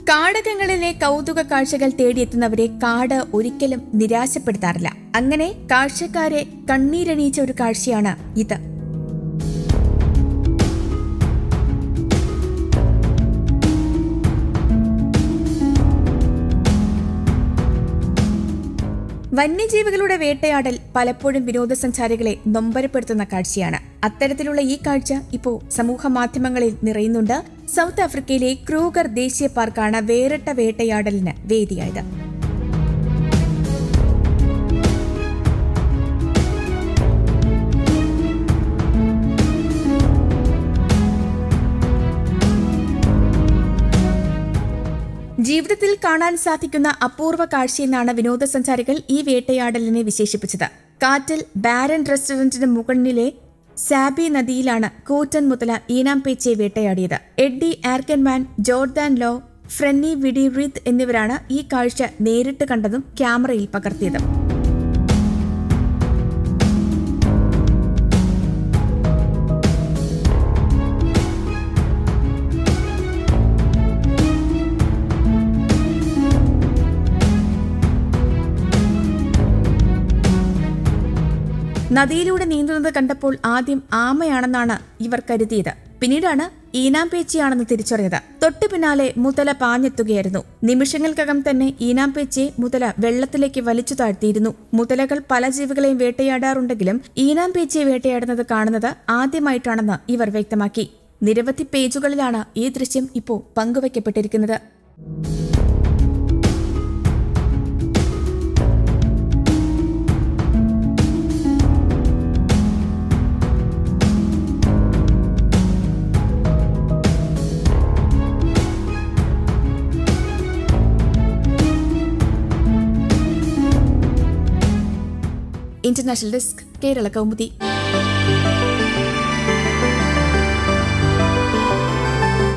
കാടകങ്ങളിലെ കൗതുക കാഴ്ചകൾ തേടിയെത്തുന്നവരെ കാട് ഒരിക്കലും നിരാശപ്പെടുത്താറില്ല അങ്ങനെ കാഴ്ചക്കാരെ കണ്ണീരണിയിച്ച ഒരു കാഴ്ചയാണ് ഇത് വന്യജീവികളുടെ വേട്ടയാടൽ പലപ്പോഴും വിനോദസഞ്ചാരികളെ നൊമ്പരപ്പെടുത്തുന്ന കാഴ്ചയാണ് അത്തരത്തിലുള്ള ഈ കാഴ്ച ഇപ്പോൾ സമൂഹ മാധ്യമങ്ങളിൽ നിറയുന്നുണ്ട് സൗത്ത് ആഫ്രിക്കയിലെ ക്രൂഗർ ദേശീയ പാർക്കാണ് വേറിട്ട വേട്ടയാടലിന് വേദിയായത് ജീവിതത്തിൽ കാണാൻ സാധിക്കുന്ന അപൂർവ കാഴ്ചയെന്നാണ് വിനോദസഞ്ചാരികൾ ഈ വേട്ടയാടലിനെ വിശേഷിപ്പിച്ചത് കാറ്റിൽ ബാരൻ റെസ്റ്റോറന്റിന് മുകളിലെ സാബി നദിയിലാണ് കൂറ്റൻ മുതല ഈനാംപേച്ചയെ വേട്ടയാടിയത് എഡ്ഡി ആർക്കൻമാൻ ജോർദാൻ ലോ ഫ്രെന്നി വിഡി റിത് എന്നിവരാണ് ഈ കാഴ്ച നേരിട്ട് കണ്ടതും ക്യാമറയിൽ പകർത്തിയതും നദിയിലൂടെ നീന്തുന്നത് കണ്ടപ്പോൾ ആദ്യം ആമയാണെന്നാണ് ഇവർ കരുതിയത് പിന്നീടാണ് ഈനാംപേച്ചിയാണെന്ന് തിരിച്ചറിഞ്ഞത് തൊട്ടു പിന്നാലെ മുതല പാഞ്ഞെത്തുകയായിരുന്നു നിമിഷങ്ങൾക്കകം തന്നെ ഈനാംപേച്ചിയെ മുതല വെള്ളത്തിലേക്ക് വലിച്ചു താഴ്ത്തിയിരുന്നു മുതലകൾ പല ജീവികളെയും വേട്ടയാടാറുണ്ടെങ്കിലും ഈനാംപേച്ചിയെ വേട്ടയാടുന്നത് കാണുന്നത് ആദ്യമായിട്ടാണെന്ന് ഇവർ വ്യക്തമാക്കി നിരവധി പേജുകളിലാണ് ഈ ദൃശ്യം ഇപ്പോൾ പങ്കുവയ്ക്കപ്പെട്ടിരിക്കുന്നത് ഇന്റർനാഷണൽ ഡെസ്ക് കേരള കൗമുദി